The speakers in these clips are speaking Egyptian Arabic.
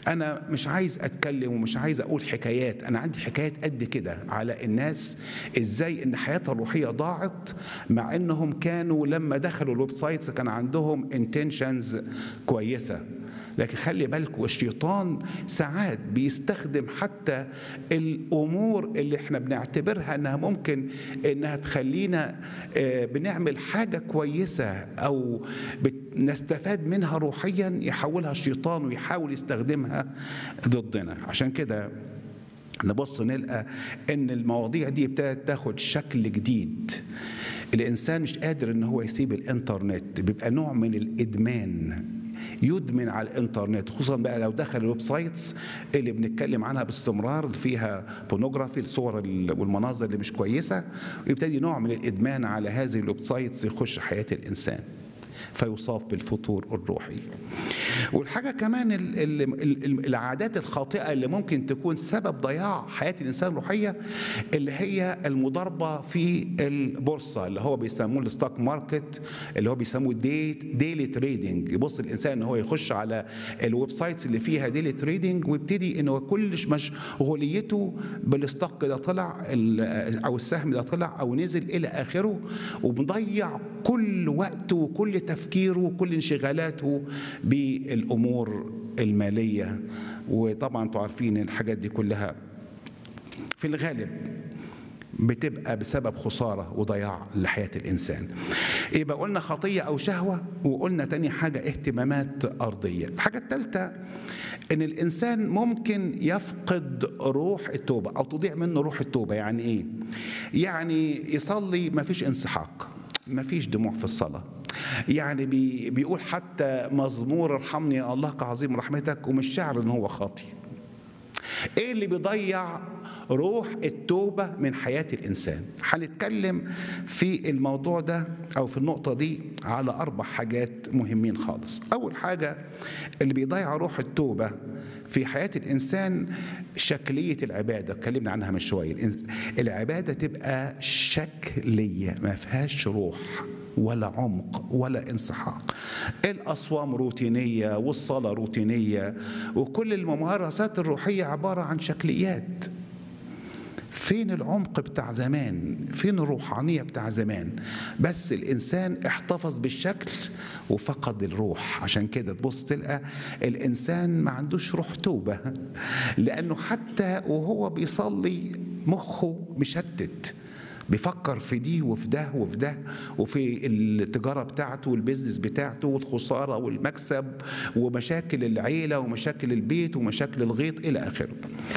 انا مش عايز اتكلم ومش عايز اقول حكايات انا عندي حكايات قد كده على الناس ازاي ان حياتها الروحيه ضاعت مع انهم كانوا لما دخلوا الويب سايتس كان عندهم انتنشنز كويسه لكن خلي بالكوا الشيطان ساعات بيستخدم حتى الامور اللي احنا بنعتبرها انها ممكن انها تخلينا بنعمل حاجه كويسه او نستفاد منها روحيا يحولها الشيطان ويحاول يستخدمها ضدنا عشان كده نبص نلقى ان المواضيع دي ابتدت تاخد شكل جديد الانسان مش قادر ان هو يسيب الانترنت بيبقى نوع من الادمان يدمن على الانترنت خصوصا بقى لو دخل الويب سايتس اللي بنتكلم عنها باستمرار اللي فيها بونوجرافي الصور والمناظر اللي مش كويسه ويبتدي نوع من الادمان على هذه الويب سايتس يخش حياه الانسان فيصاب بالفتور الروحي والحاجة كمان العادات الخاطئة اللي ممكن تكون سبب ضياع حياة الإنسان الروحية اللي هي المضاربة في البورصة اللي هو بيسموه الستوك ماركت اللي هو بيسموه دي ديلي تريدنج يبص الإنسان إن هو يخش على الويب سايتس اللي فيها ديلي تريدنج ويبتدي إنه كل مشغوليته بالستوك ده طلع أو السهم ده طلع أو نزل إلى آخره ومضيع كل وقته وكل تفكيره وكل انشغالاته بالامور الماليه وطبعا انتوا عارفين الحاجات دي كلها في الغالب بتبقى بسبب خساره وضياع لحياه الانسان. يبقى قلنا خطيه او شهوه وقلنا تاني حاجه اهتمامات ارضيه. الحاجه الثالثه ان الانسان ممكن يفقد روح التوبه او تضيع منه روح التوبه يعني ايه؟ يعني يصلي ما فيش انسحاق ما فيش دموع في الصلاه يعني بي بيقول حتى مزمور ارحمني يا الله كعظيم رحمتك ومش شاعر ان هو خاطي ايه اللي بيضيع روح التوبه من حياه الانسان هنتكلم في الموضوع ده او في النقطه دي على اربع حاجات مهمين خالص اول حاجه اللي بيضيع روح التوبه في حياة الإنسان شكلية العبادة اتكلمنا عنها من شوية العبادة تبقى شكلية ما فيهاش روح ولا عمق ولا انسحاق الأصوام روتينية والصلاة روتينية وكل الممارسات الروحية عبارة عن شكليات فين العمق بتاع زمان فين الروحانية بتاع زمان بس الإنسان احتفظ بالشكل وفقد الروح عشان كده تبص تلقى الإنسان ما عندوش روح توبة لأنه حتى وهو بيصلي مخه مشتت بيفكر في دي وفي ده وفي ده وفي التجاره بتاعته والبيزنس بتاعته والخساره والمكسب ومشاكل العيله ومشاكل البيت ومشاكل الغيط الى اخره.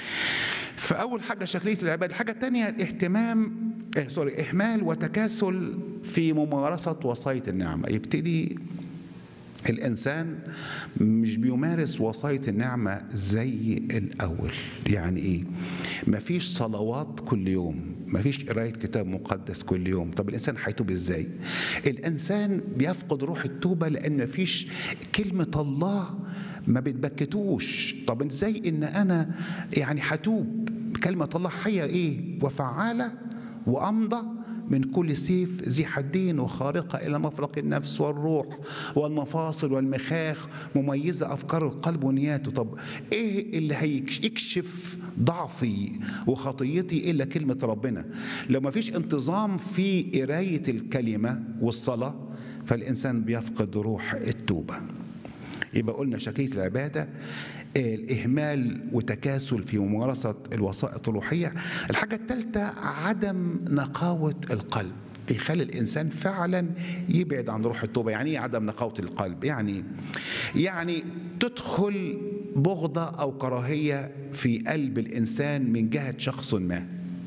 فأول حاجة شكلية العبادة، الحاجة الثانية الاهتمام اه سوري إهمال وتكاسل في ممارسة وصاية النعمة، يبتدي الإنسان مش بيمارس وصاية النعمة زي الأول يعني إيه مفيش صلوات كل يوم مفيش قراية كتاب مقدس كل يوم طب الإنسان هيتوب إزاي الإنسان بيفقد روح التوبة لأن مفيش كلمة الله ما بتبكتوش طب ازاي ان انا يعني هتوب كلمة الله حية ايه وفعالة وامضى من كل سيف ذي حدين وخارقة إلى مفرق النفس والروح والمفاصل والمخاخ مميزة أفكار القلب ونياته طب إيه اللي هيكشف ضعفي وخطيتي إلا كلمة ربنا لو ما فيش انتظام في قراية الكلمة والصلاة فالإنسان بيفقد روح التوبة يبقى قلنا شكلية العبادة الإهمال وتكاسل في ممارسة الوسائط الروحية الحاجة الثالثة عدم نقاوة القلب يخلي الإنسان فعلا يبعد عن روح التوبة يعني إيه عدم نقاوة القلب يعني يعني تدخل بغضة أو كراهية في قلب الإنسان من جهة شخص ما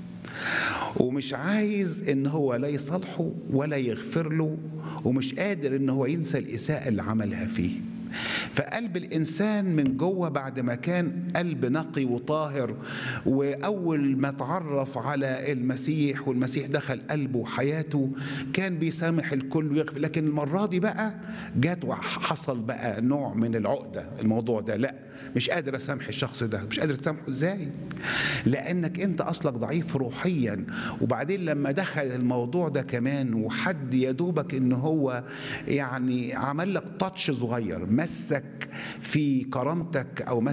ومش عايز ان هو لا يصالحه ولا يغفر له ومش قادر ان هو ينسى الاساءه اللي عملها فيه فقلب الانسان من جوه بعد ما كان قلب نقي وطاهر واول ما تعرف على المسيح والمسيح دخل قلبه وحياته كان بيسامح الكل ويغفر لكن المره دي بقى جات وحصل بقى نوع من العقده الموضوع ده لا مش قادر اسامح الشخص ده مش قادر تسامحه ازاي لانك انت اصلك ضعيف روحيا وبعدين لما دخل الموضوع ده كمان وحد يدوبك ان هو يعني عمل لك تاتش صغير مسك في كرامتك او